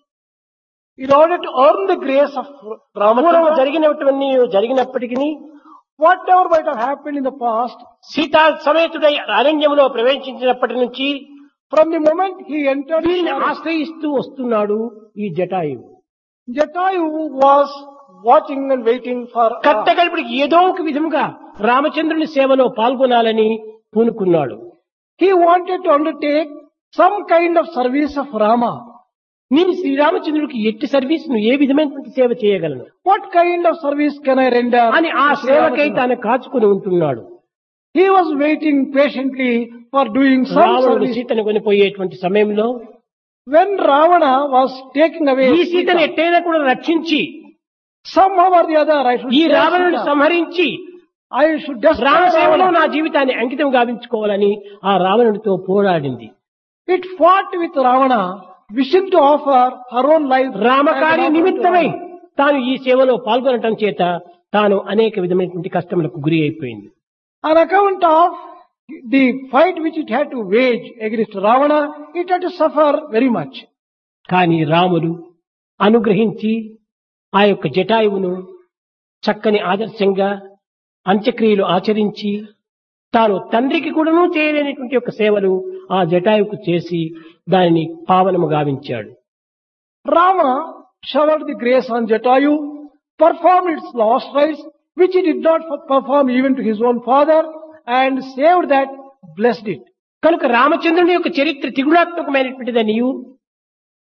In order to earn the grace of పూర్వం Ramachandra, జరిగినటువంటి జరిగినప్పటికీ whatever might have happened in the past, Sita సమేతుడై అరణ్యములో ప్రవేశించినప్పటి నుంచి from the moment he entered, వీరిని Sharad, ఆశ్రయిస్తూ వస్తున్నాడు ఈ Jatayu Jatayu was watching and waiting for Ram. కట్టగడిపడికి ఏదో ఒక విధముగా రామచంద్రుని సేవలో పాల్గొనాలని పూనుకున్నాడు He wanted to undertake some kind of service of Rama. నేను శ్రీరామచంద్రుడికి ఎట్టి సర్వీస్ ను ఏ విధమైనటువంటి సేవ చేయగలను What kind of service can I render? అని ఆ to Sri సేవకై Ramachandra? తాను కాచుకుని ఉంటున్నాడు He was waiting patiently for doing some రావణుడు service. సీతను కొనిపోయేటువంటి సమయంలో When Ravana was taking away ఈ సీతను Sita, ఎట్టైనా కూడా రక్షించి somehow or the other I should ఈ save రావణుని Sita. సంహరించి I should destroy రామ సేవలో Ravana. నా జీవితాన్ని అంకితం గావించుకోవాలని ఆ రావణుడితో పోరాడింది It fought with Ravana, wishing to offer her own life. రామకార్య as an offering to నిమిత్తమై Rama. తాను ఈ సేవలో పాల్గొనటం చేత తాను అనేక విధమైనటువంటి కష్టములకు గురి అయిపోయింది On account of the fight which it had to wage against Ravana, it had to suffer very much. కానీ రాముడు అనుగ్రహించి ఆ యొక్క జటాయువును చక్కని ఆదర్శంగా అంత్యక్రియలు ఆచరించి తాను తండ్రికి కూడాను చేయలేనటువంటి యొక్క సేవలు ఆ జటాయువుకు చేసి దానిని పావనము గావించాడు Rama showered the grace on Jatayu, performed its last rites, which he did not perform even to his own father, and saved that, blessed it. కనుక రామచంద్రుని యొక్క చరిత్ర తిగుణాత్మకమైనటువంటిదనియు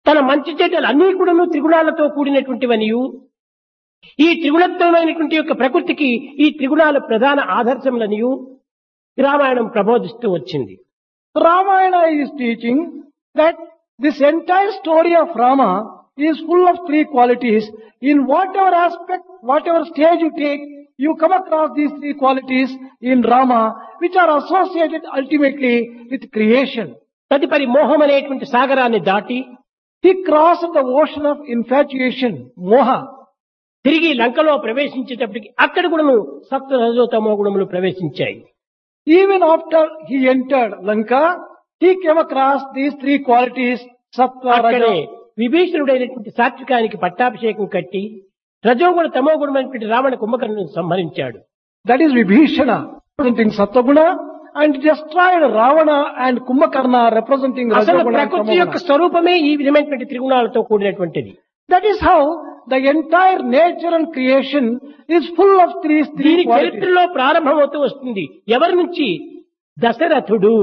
తన మంచి చెడ్డలు అన్నీ కూడాను త్రిగుణాలతో కూడినటువంటివనియు ఈ త్రిగుణత్వమైనటువంటి యొక్క ప్రకృతికి ఈ త్రిగుణాల ప్రధాన ఆదర్శములనియు రామాయణం ప్రబోధిస్తూ వచ్చింది Ramayana is teaching that this entire story of Rama is full of three qualities. In whatever aspect, whatever stage you take, you come across these three qualities in Rama, which are associated ultimately with creation. తదుపరి మోహం అనేటువంటి సాగరాన్ని దాటి He crossed the ocean of infatuation, moha. తిరిగి లంకలో ప్రవేశించేటప్పటికి అక్కడ కూడాను సప్త రజోతమో గుణములు ప్రవేశించాయి Even after he entered Lanka, he came across these three qualities, sattva, అక్కడే raja, విభీషణుడైనటువంటి సాత్వికానికి పట్టాభిషేకం కట్టి రజోగుణ తమో గుణమైనటువంటి రావణ కుంభకర్ణుని సంహరించాడు That is Vibhishana representing Sattaguna and destroyed Ravana and Kumbhakarna representing అసలు Rajaguna and ప్రకృతి యొక్క Tamaguna. స్వరూపమే ఈ విధమైనటువంటి త్రిగుణాలతో కూడినటువంటిది That is how the entire nature and creation is full of three, three దీని qualities. చరిత్రలో ప్రారంభమవుతూ వస్తుంది ఎవరి నుంచి దశరథుడు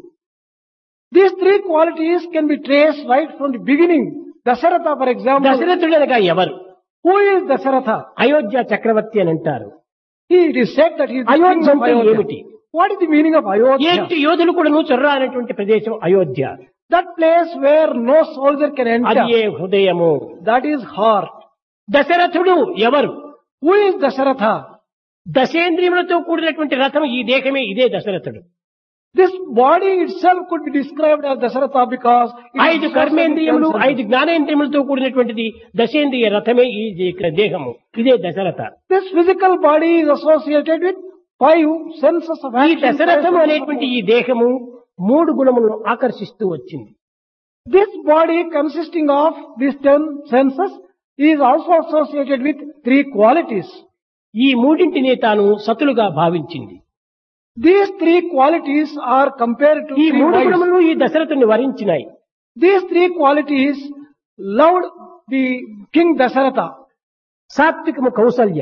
These three qualities can be traced right from the beginning. Dasaratha, for example, దశరథుడు అనగా ఎవరు who is Dasaratha? అయోధ్య చక్రవర్తి అని అంటారు He, it is said that he is the king Ayodhya of అంటే Ayodhya. ఏమిటి What is the meaning of Ayodhya? ఏంటి యోధులు కూడాను చొర్రా అనేటువంటి ప్రదేశం Ayodhya That place where no soldier can అది enter. ఏ హృదయము That is heart. దశరథుడు ఎవరు Who is Dasaratha? దశేంద్రియములతో కూడినటువంటి రథం ఈ దేహమే ఇదే దశరథుడు This body itself could be described as Dasaratha because it is ఐదు associated కర్మేంద్రియములు with ఐదు జ్ఞానేంద్రియములతో కూడినటువంటిది దశేంద్రియ రథమే ఈ దే- దేహము ఇదే Dasharatha This physical body is associated with five senses of ఈ action. దశరథము అనేటువంటి ఈ దేహము మూడు గుణములను ఆకర్షిస్తూ వచ్చింది This body consisting of these ten senses is also associated with three qualities. ఈ మూడింటిని తాను సతులుగా భావించింది These three qualities are compared to ఈ three మూడు wives. గుణములు ఈ దశరథుని వరించినాయి These three qualities loved the king Dasaratha. సాత్వికము కౌసల్య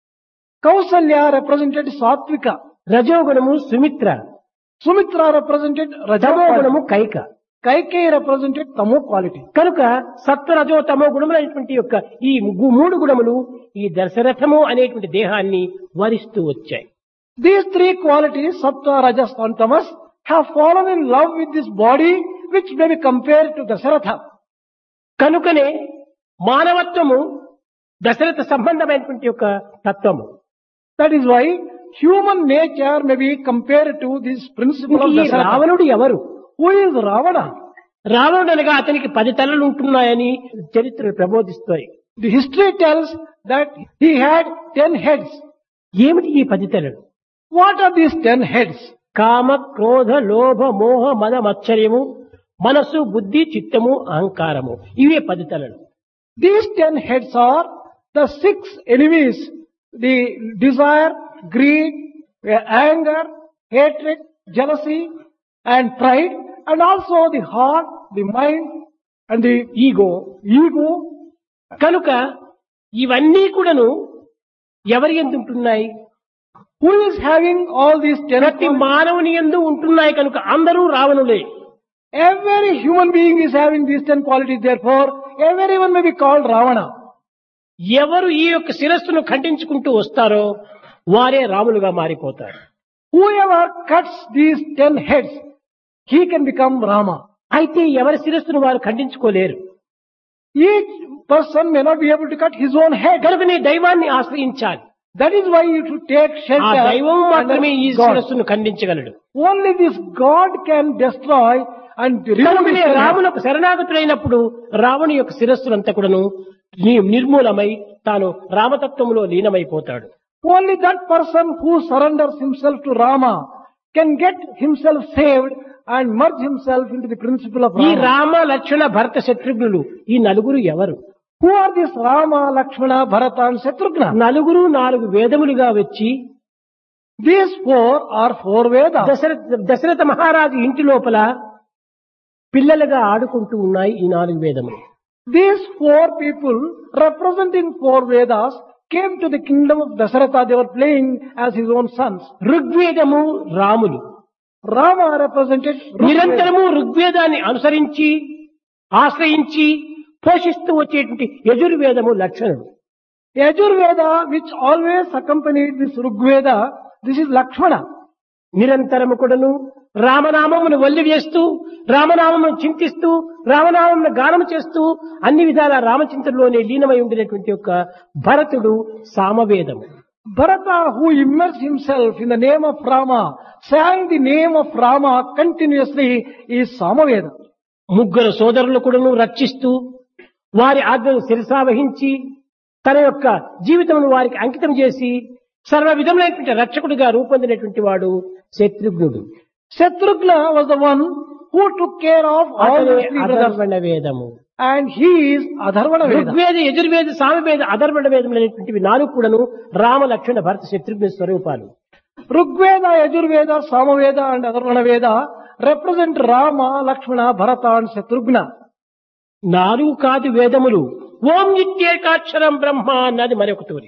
Kausalya represented Satvika. రజోగుణము సుమిత్ర Sumitra represented Raja తమో quality. గుణము Kaika Kaikeyi represented Tamo quality. కనుక సత్వ రజో తమో గుణములైనటువంటి యొక్క ఈ ము- మూడు గుణములు ఈ దశరథము అనేటువంటి దేహాన్ని వరిస్తూ వచ్చాయి These three qualities, Sattva, Rajas and Tamas, have fallen in love with this body which may be compared to Dasaratha. కనుకనే మానవత్వము దశరథ సంబంధమైనటువంటి యొక్క తత్వము That is why human nature may be compared to this principle of ఈ Dasaratha. రావణుడు ఎవరు Who is Ravana? రావణుడు అనగా అతనికి పది తలలు ఉంటున్నాయని చరిత్రలు ప్రబోధిస్తాయి The history tells that he had ten heads. ఏమిటి ఈ పది తలలు What are these ten heads? కామ క్రోధ లోభ మోహ మద మత్సర్యము మనస్సు బుద్ధి చిత్తము అహంకారము ఇవే పది తలలు These ten heads are the six enemies, the desire, greed, anger, hatred, jealousy and pride and also the heart, the mind and the ego ego. కనుక ఇవన్నీ కూడాను ఎవరి ఎందు ఉంటున్నాయి Who is having all these ten ప్రతి qualities? మానవుని ఎందు ఉంటున్నాయి కనుక అందరూ రావణులే Every human being is having these ten qualities therefore everyone may be called Ravana. ఎవరు ఈ యొక్క శిరస్సును ఖండించుకుంటూ వస్తారో వారే రాములుగా మారిపోతారు Whoever cuts these ten heads, he can become Rama. అయితే ఎవరి శిరస్సును వారు ఖండించుకోలేరు Each person may not be able to cut his own head. కనుక నీ దైవాన్ని ఆశ్రయించాలి That is why you should take ఆ shelter. దైవం under మాత్రమే ఈ God. శిరస్సును ఖండించగలడు Only this God can destroy and remove కనుకనే his head. రాములకు శరణాగతులైనప్పుడు రావణి యొక్క శిరస్సునంతా కూడాను ని- నిర్మూలమై తాను రామతత్వములో లీనమైపోతాడు Only that person who surrenders himself to Rama can get himself saved and merge himself into the principle of ఈ Rama. రామ లక్ష్మణ భరత శత్రుఘ్నులు ఈ నలుగురు ఎవరు Who are these Rama, Lakshmana, Bharata and Shatrughna? నలుగురు నాలుగు వేదములుగా వచ్చి These four are four Vedas. Dasharatha Dasharatha మహారాజు ఇంటి లోపల పిల్లలుగా ఆడుకుంటూ ఉన్నాయి ఈ నాలుగు వేదములు These four people representing four Vedas came to the kingdom of Dasaratha. They were playing as his own sons. ఋగ్వేదము Ramulu Rama represented Rig Veda. నిరంతరము ఋగ్వేదాన్ని అనుసరించి ఆశ్రయించి పోషిస్తూ వచ్చేటువంటి యజుర్వేదము లక్షణుడు Yajurveda, which always accompanied this Rigveda, this is Lakshmana. నిరంతరము కూడాను రామనామమును వల్లి వేస్తూ రామనామమును చింతిస్తూ రామనామమును గానం చేస్తూ అన్ని విధాల రామచింతనలోనే లీనమై ఉండినటువంటి యొక్క భరతుడు సామవేదము Bharata, who immersed himself in the name of Rama, sang the name of Rama continuously, is Samaveda. ముగ్గురు సోదరులు కూడాను రక్షిస్తూ వారి ఆజ్ఞను శిరసావహించి తన యొక్క జీవితమును వారికి అంకితం చేసి సర్వ విధములైనటువంటి రక్షకుడిగా రూపొందినటువంటి వాడు శత్రుఘ్నుడు Shatrugna was the one who took care of all అతనే the three brothers. అధర్వణ వేదము And he is Adharvana Veda. Rigveda Yajurveda Samaveda అధర్వణ వేదములు అనేటువంటివి నాలుగు కూడాను రామ లక్ష్మణ భరత శత్రుఘ్న స్వరూపాలు Rigveda, Yajurveda, Samaveda and Adharvana Veda represent Rama, Lakshmana, Bharata and Shatrugna. నాలుగు కాదు వేదములు ఓం నిత్యేకాక్షరం బ్రహ్మ అన్నది మరొక తోరి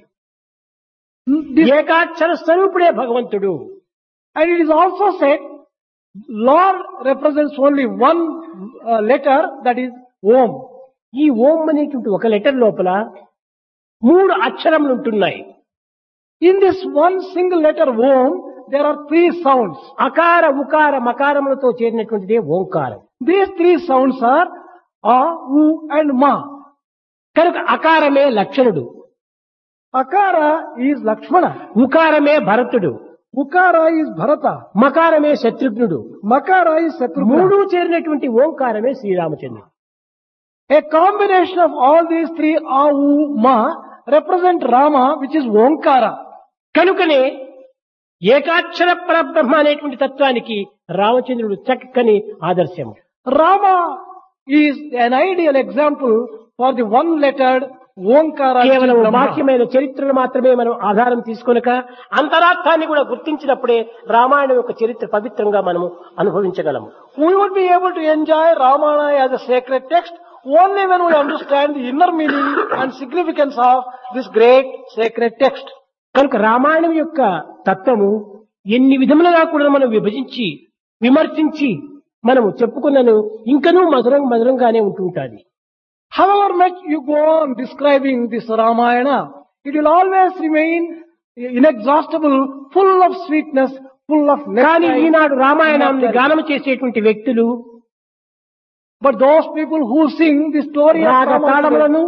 This- ఏకాక్షర స్వరూపుడే భగవంతుడు and it is also said, Lord represents only one uh, letter that is Om. ఈ ఓం అనేటువంటి ఒక లెటర్ లోపల మూడు అక్షరములు ఉంటున్నాయి In this one single letter Om, there are three sounds. అకార ఉకార మకారములతో చేరినటువంటిదే ఓంకారం These three sounds are A, U and Ma. కనుక అకారమే లక్షణుడు Akara is Lakshmana. ఉకారమే భరతుడు Ukara is Bharata. మకారమే శత్రుఘ్నుడు Makara is Shatrugna. మూడు చేరినటువంటి ఓంకారమే శ్రీరామచంద్రుడు A combination of all these three A, U, Ma represent Rama which is Omkara. కనుకనే ఏకాక్షర పరబ్రహ్మ అనేటువంటి తత్వానికి రామచంద్రుడు చక్కని ఆదర్శము Rama is an ideal example for the one-lettered Omkara. which is కేవలం Brahma. బాహ్యమైన చరిత్రను మాత్రమే మనం ఆధారం తీసుకొనక అంతరార్థాన్ని కూడా గుర్తించినప్పుడే రామాయణం యొక్క చరిత్ర పవిత్రంగా మనము అనుభవించగలము We would be able to enjoy Ramayana as a sacred text only when we understand the inner meaning and significance of this great sacred text. కనుక రామాయణం యొక్క తత్వము ఎన్ని విధములుగా కూడా మనం విభజించి విమర్శించి మనము చెప్పుకున్నను ఇంకనూ మధురం మధురంగానే ఉంటుంటాది However much you go on describing this Ramayana, it will always remain inexhaustible, full of sweetness, full of కానీ nectar. ఈనాడు రామాయణాన్ని గానం చేసేటువంటి వ్యక్తులు But those people who sing the story of రాగ Rama today, తాళములను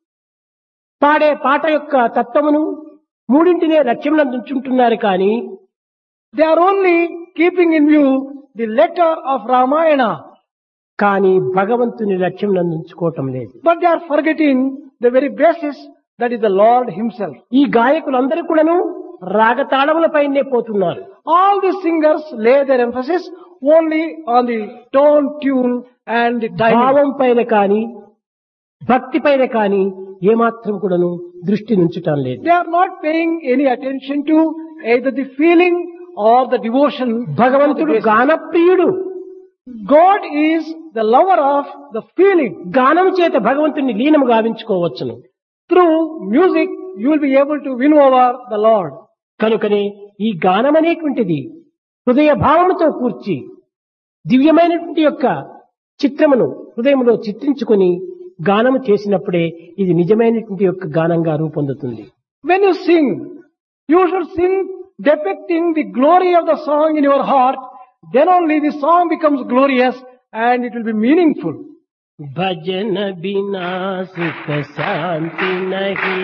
పాడే పాట యొక్క తత్వమును మూడింటినే లక్ష్యం ఉంచుంటున్నారు కానీ they are only keeping in view the letter of Ramayana, కానీ భగవంతుని లక్ష్యం ఉంచుకోవటం లేదు but they are forgetting the very basis that is the Lord Himself. ఈ గాయకులందరూ కూడాను రాగతాళములపైనే పోతున్నారు All the singers lay their emphasis only on the tone, tune and the timing. భావం పైన కానీ భక్తి పైన కానీ ఏమాత్రం కూడాను దృష్టి నుంచటం లేదు They are not paying any attention to either the feeling or the devotion. భగవంతుడు గానప్రియుడు God is the lover of the feeling. గానం చేత భగవంతుని లీనము గావించుకోవచ్చును Through music, you will be able to win over the Lord. కనుకనే ఈ గానం అనేటువంటిది హృదయ భావముతో కూర్చి దివ్యమైనటువంటి యొక్క చిత్రమును హృదయంలో చిత్రించుకొని గానము చేసినప్పుడే ఇది నిజమైనటువంటి యొక్క గానంగా రూపొందుతుంది When you sing, you should sing depicting the glory of the song in your heart. Then only the song becomes glorious and it will be meaningful. భజన బినా సుఖ శాంతి నహి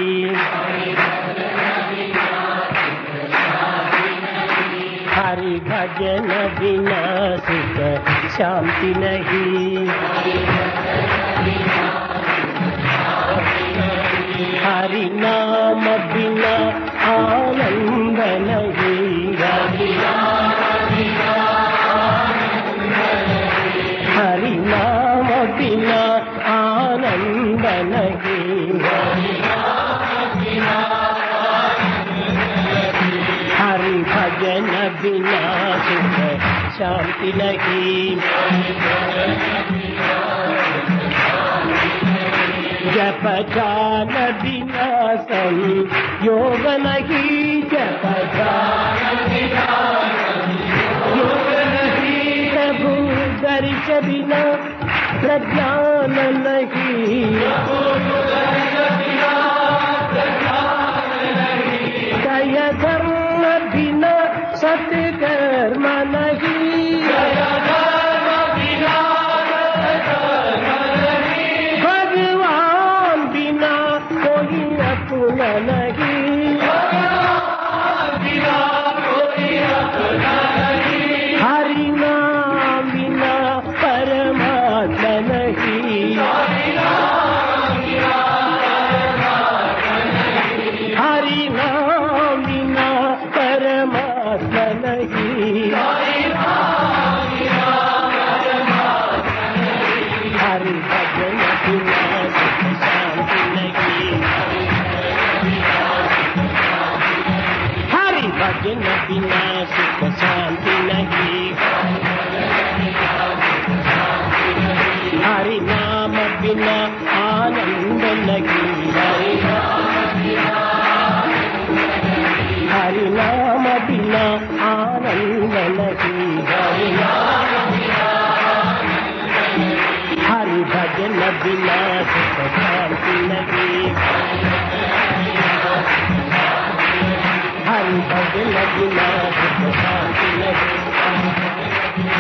హరి భజన బినా సుఖ శాంతి నహి హరి నామ బినా ఆనంద నహి హరి నామ బినా ఆనంద నహి హరి భజన బినా సుఖ శాంతి నహి జప జాన బినా సం యోగ నహి జప జాన योग नहीं प्रभु दर्श बिना प्रज्ञान नहीं ఆనందన హరి హరినామ బినా ఆనందన హరి हरि भजन बिना सुख शांति नहीं हरि भजन बिना सुख शांति नहीं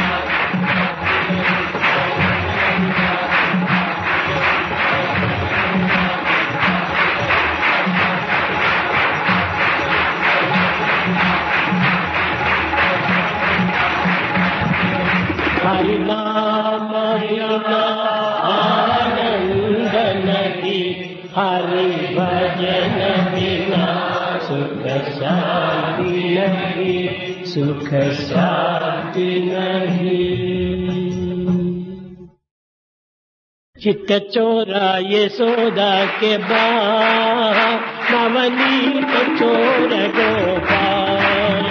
हरि नाम बिना आनंद नहीं हरि भजन बिना सुख शांति नहीं सुख शांति नहीं चित्त चोरा यशोदा के बा नवनीत चोर गोपाल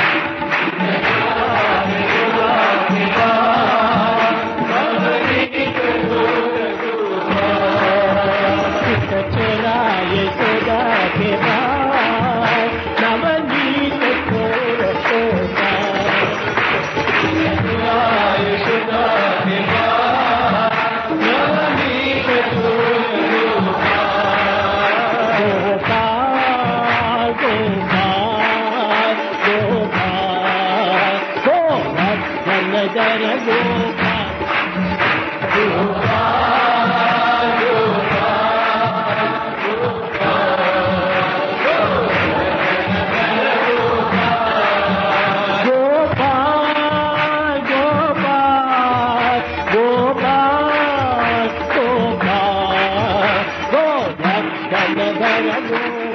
चित्त चोरा यशोदा के बाद नवनीत चोर गोपाल गोपाल गोपाल गोपाल गोवर्धन दर गोपाल गोपाल गोपाल गोपाल गोपाल गोवर्धन दर गोपाल